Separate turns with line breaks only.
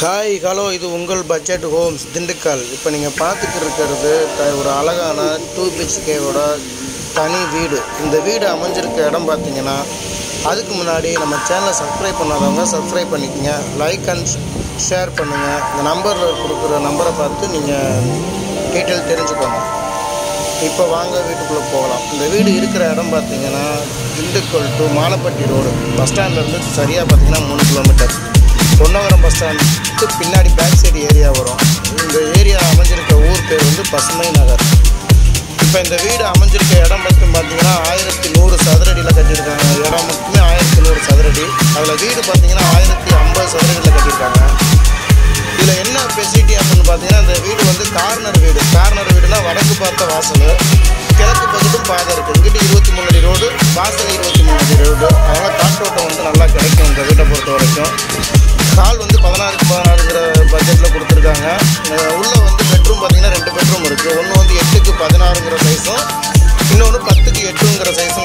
hi hello இது உங்கள் budget Holmes Dindigul இப்போ நீங்கள் பார்த்துட்டு இருக்கிறது த- ஒரு அழகான டூ பிஹெச்கேவோட தனி வீடு இந்த வீடு அமைஞ்சிருக்க இடம் பார்த்தீங்கன்னா அதுக்கு முன்னாடி நம்ம சேனலை சப்ஸ்கிரைப் பண்ணாதவங்க சப்ஸ்கிரைப் பண்ணிக்கோங்க லைக் அண்ட் ஷேர் பண்ணுங்கள் இந்த நம்பரில் கொடுக்குற நம்பரை பார்த்து நீங்கள் டீட்டெயில் தெரிஞ்சுக்கோங்க இப்போ வாங்க வீட்டுக்குள்ளே போகலாம் இந்த வீடு இருக்கிற இடம் பார்த்தீங்கன்னா Dindigul to Malappatti road bus ஸ்டாண்ட்லேருந்து சரியாக பார்த்தீங்கன்னா மூணு கிலோமீட்டர் பொன்னவரம் பஸ் ஸ்டாண்டுக்கு பின்னாடி பேக் சைடு ஏரியா வரும் இந்த ஏரியா அமைஞ்சிருக்க ஊர் பேர் வந்து பசுமை நகர் இப்போ இந்த வீடு அமைஞ்சிருக்க இடம் மட்டும் பார்த்தீங்கன்னா ஆயிரத்தி நூறு சதுரடியில் கட்டியிருக்காங்க இடம் மட்டுமே ஆயிரத்தி நூறு சதுரடி அதில் வீடு பார்த்தீங்கன்னா ஆயிரத்தி ஐம்பது சதுரடியில் கட்டியிருக்காங்க இதில் என்ன ஃபெசிலிட்டி அப்படின்னு பார்த்தீங்கன்னா இந்த வீடு வந்து கார்னர் வீடு கார்னர் வீடுனா வடக்கு பார்த்த வாசல் கிழக்கு பக்கத்தும் பாதை இருக்குது இங்கிட்ட இருபத்தி மூணு அடி ரோடு வாசல் இருபத்தி மூணு அடி ரோடு அதனால் காற்றோட்டம் வந்து நல்லா கிடைக்கும் இந்த வீட்டை பொறுத்த வரைக்கும் ஹால் வந்து பதினாறுக்கு பதினாறுங்கிற பட்ஜெட்டில் கொடுத்துருக்காங்க அஹ் உள்ள வந்து பெட்ரூம் பார்த்தீங்கன்னா ரெண்டு பெட்ரூம் இருக்குது ஒன்று வந்து எட்டுக்கு பதினாறுங்கிற சைஸும் இன்னொன்று பத்துக்கு எட்டுங்கிற சைஸும்